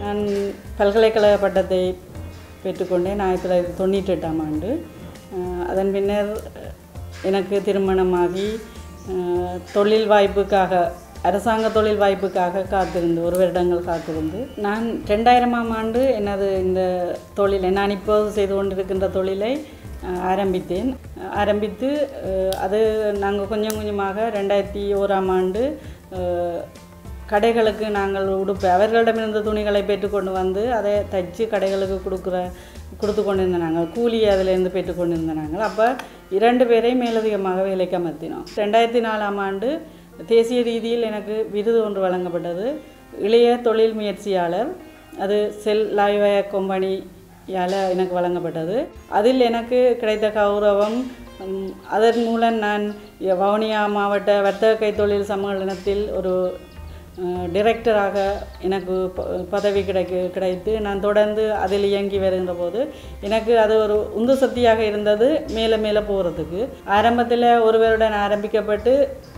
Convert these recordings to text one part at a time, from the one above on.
நான் பல்கலைக்கழக பட்டத்தை பெற்றுக்கொண்டேன் ஆயிரத்தி தொள்ளாயிரத்தி தொண்ணூற்றி எட்டாம் ஆண்டு அஹ், அதன் பின்னர் எனக்கு திருமணமாகி அஹ், தொழில் வாய்ப்புக்காக அரசாங்க தொழில் வாய்ப்புக்காக காத்திருந்து ஒரு வருடங்கள் காத்திருந்து நான் ரெண்டாயிரமாம் ஆண்டு எனது இந்த தொழிலை நான் இப்போது செய்து கொண்டிருக்கின்ற தொழிலை அஹ், ஆரம்பித்தேன் ஆரம்பித்து அஹ், அது நாங்கள் கொஞ்சம் கொஞ்சமாக ரெண்டாயிரத்தி ஓராம் ஆண்டு அஹ், கடைகளுக்கு நாங்கள் உடுப்பு அவர்களிடமிருந்து துணிகளை பெற்றுக்கொண்டு வந்து அதை தைச்சு கடைகளுக்கு கொடுக்குற கொடுத்து கொண்டிருந்த நாங்கள் கூலி அதிலேருந்து பெற்றுக்கொண்டிருந்த நாங்கள் அப்போ இரண்டு பேரை மேலதிகமாக வேலைக்கு அமர்த்தினோம் ரெண்டாயிரத்தி நாலாம் ஆண்டு தேசிய ரீதியில் எனக்கு விருது ஒன்று வழங்கப்பட்டது இளைய தொழில் முயற்சியாளர் அது செல் லாய்வய கம்பெனியால் எனக்கு வழங்கப்பட்டது அதில் எனக்கு கிடைத்த கௌரவம் ம், அதன் மூலம் நான் வவுனியா மாவட்ட வர்த்தக கைத்தொழில் சம்மேளனத்தில் ஒரு அஹ், டிரெக்டராக எனக்கு ப- பதவி கிடைக்கு கிடைத்து நான் தொடர்ந்து அதில் இயங்கி வருகின்ற போது எனக்கு அது ஒரு உந்து சக்தியாக இருந்தது மேலே மேலே போகிறதுக்கு ஆரம்பத்தில் ஒருவருடன் ஆரம்பிக்கப்பட்டு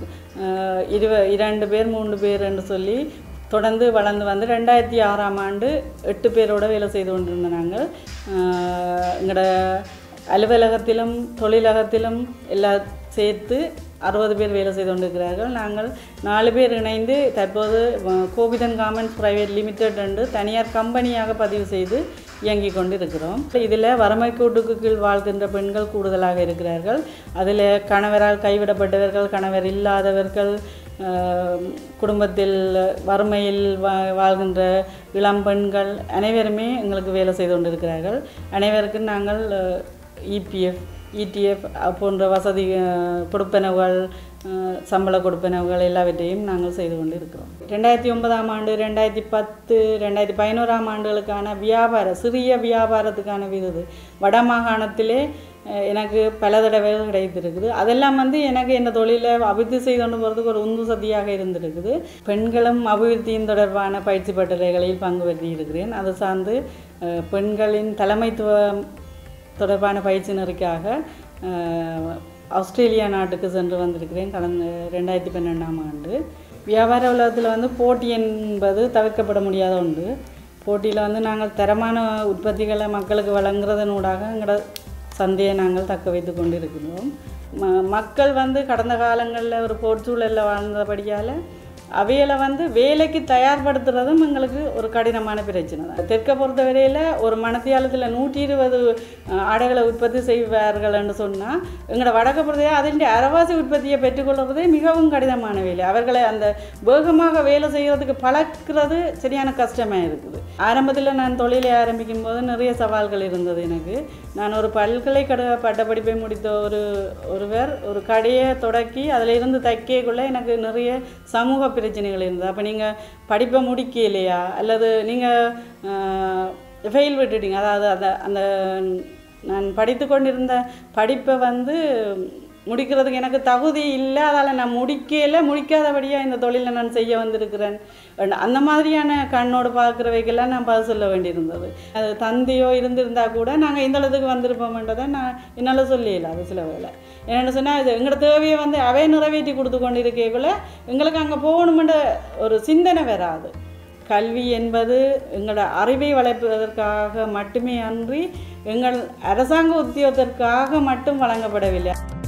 அஹ், இருவ இரண்டு பேர் மூன்று பேர் என்று சொல்லி தொடர்ந்து வளர்ந்து வந்து ரெண்டாயிரத்தி ஆறாம் ஆண்டு எட்டு பேரோட வேலை செய்து கொண்டிருந்த நாங்கள் அஹ், எங்களோட அலுவலகத்திலும் தொழிலகத்திலும் எல்லாம் சேர்த்து அறுபது பேர் வேலை செய்து கொண்டிருக்கிறார்கள் நாங்கள் நாலு பேர் இணைந்து தற்போது அஹ், கோபிதன் கார்மெண்ட்ஸ் பிரைவேட் லிமிடெட் என்று தனியார் கம்பெனியாக பதிவு செய்து இயங்கிக் கொண்டு இருக்கிறோம் இதில் வறுமை கூட்டுக்கு கீழ் வாழ்கின்ற பெண்கள் கூடுதலாக இருக்கிறார்கள் அதில் கணவரால் கைவிடப்பட்டவர்கள் கணவர் இல்லாதவர்கள் அஹ், குடும்பத்தில் வறுமையில் வா வாழ்கின்ற இளம் பெண்கள் அனைவருமே எங்களுக்கு வேலை செய்து கொண்டிருக்கிறார்கள் அனைவருக்கும் நாங்கள் இபிஎஃப் இடிஎஃப் போன்ற வசதி அஹ், கொடுப்பனவுகள் அஹ், சம்பள கொடுப்பனவுகள் எல்லாவற்றையும் நாங்கள் செய்து கொண்டு இருக்கிறோம் ரெண்டாயிரத்தி ஒன்பதாம் ஆண்டு ரெண்டாயிரத்தி பத்து ரெண்டாயிரத்தி பதினோராம் ஆண்டுகளுக்கான வியாபார சிறிய வியாபாரத்துக்கான விருது வடமாகாணத்திலே அஹ், எனக்கு பல தடவைகள் கிடைத்திருக்குது அதெல்லாம் வந்து எனக்கு இந்த தொழிலை அபிவிருத்தி செய்து கொண்டு போகிறதுக்கு ஒரு உந்து சக்தியாக இருந்திருக்குது பெண்களும் அபிவிருத்தியின் தொடர்பான பயிற்சி பட்டறைகளில் பங்கு பெற்றி இருக்கிறேன் அது சார்ந்து அஹ், பெண்களின் தலைமைத்துவம் தொடர்பான பயிற்சியினருக்காக அஹ், ஆஸ்திரேலியா நாட்டுக்கு சென்று வந்திருக்கிறேன் கடந்த ரெண்டாயிரத்தி பன்னெண்டாம் ஆண்டு வியாபார உலகத்தில் வந்து போட்டி என்பது தவிர்க்கப்பட முடியாத ஒன்று போட்டியில் வந்து நாங்கள் தரமான உற்பத்திகளை மக்களுக்கு வழங்குறதனூடாக எங்களோட சந்தையை நாங்கள் தக்க வைத்து கொண்டு இருக்கிறோம் ம மக்கள் வந்து கடந்த காலங்களில் ஒரு போர்ச்சூழலில் வாழ்ந்தபடியால் அவைகளை வந்து வேலைக்கு தயார்படுத்துறதும் எங்களுக்கு ஒரு கடினமான பிரச்சனை தான் தெற்க பொறுத்த வரையில் ஒரு மணத்தியாலத்தில் நூற்றி இருபது அஹ், ஆடைகளை உற்பத்தி செய்வார்கள் என்று சொன்னால் எங்களோட வடக்கு பொறுத்தையாக அதனுடைய அரவாசி உற்பத்தியை பெற்றுக்கொள்வதே மிகவும் கடினமான வேலை அவர்களை அந்த வேகமாக வேலை செய்கிறதுக்கு பழக்கிறது சரியான கஷ்டமாக இருக்குது ஆரம்பத்தில் நான் தொழிலை ஆரம்பிக்கும் போது நிறைய சவால்கள் இருந்தது எனக்கு நான் ஒரு பல்கலைக்கழக பட்டப்படிப்பை முடித்த ஒரு ஒருவர் ஒரு கடையை தொடக்கி அதில் இருந்து தைக்கக்குள்ளே எனக்கு நிறைய சமூக பிரச்சனைகள் இருந்தது அப்போ நீங்கள் படிப்பை முடிக்கலையா அல்லது நீங்கள் ஃபெயில் விட்டுட்டீங்க அதாவது அந்த அந்த நான் படித்து கொண்டிருந்த படிப்பை வந்து முடிக்கிறதுக்கு எனக்கு தகுதி இல்லை அதால் நான் முடிக்கல முடிக்காதபடியாக இந்த தொழிலை நான் செய்ய வந்திருக்கிறேன் அந்த மாதிரியான கண்ணோடு பார்க்குறவைக்கெல்லாம் நான் பதில் சொல்ல வேண்டியிருந்தது அது தந்தையோ இருந்திருந்தா கூட நாங்கள் இந்த அளவுக்கு வந்திருப்போம்ன்றதை நான் என்னால் சொல்லிடல அது சில வேலை என்னென்னு சொன்னால் இது எங்களோட தேவையை வந்து அவை நிறைவேற்றி கொடுத்து கொண்டு இருக்கக்குள்ள எங்களுக்கு அங்கே போகணுமென்ற ஒரு சிந்தனை வராது கல்வி என்பது எங்களோட அறிவை வளர்ப்பதற்காக மட்டுமே அன்றி எங்கள் அரசாங்க உத்தியோகத்திற்காக மட்டும் வழங்கப்படவில்லை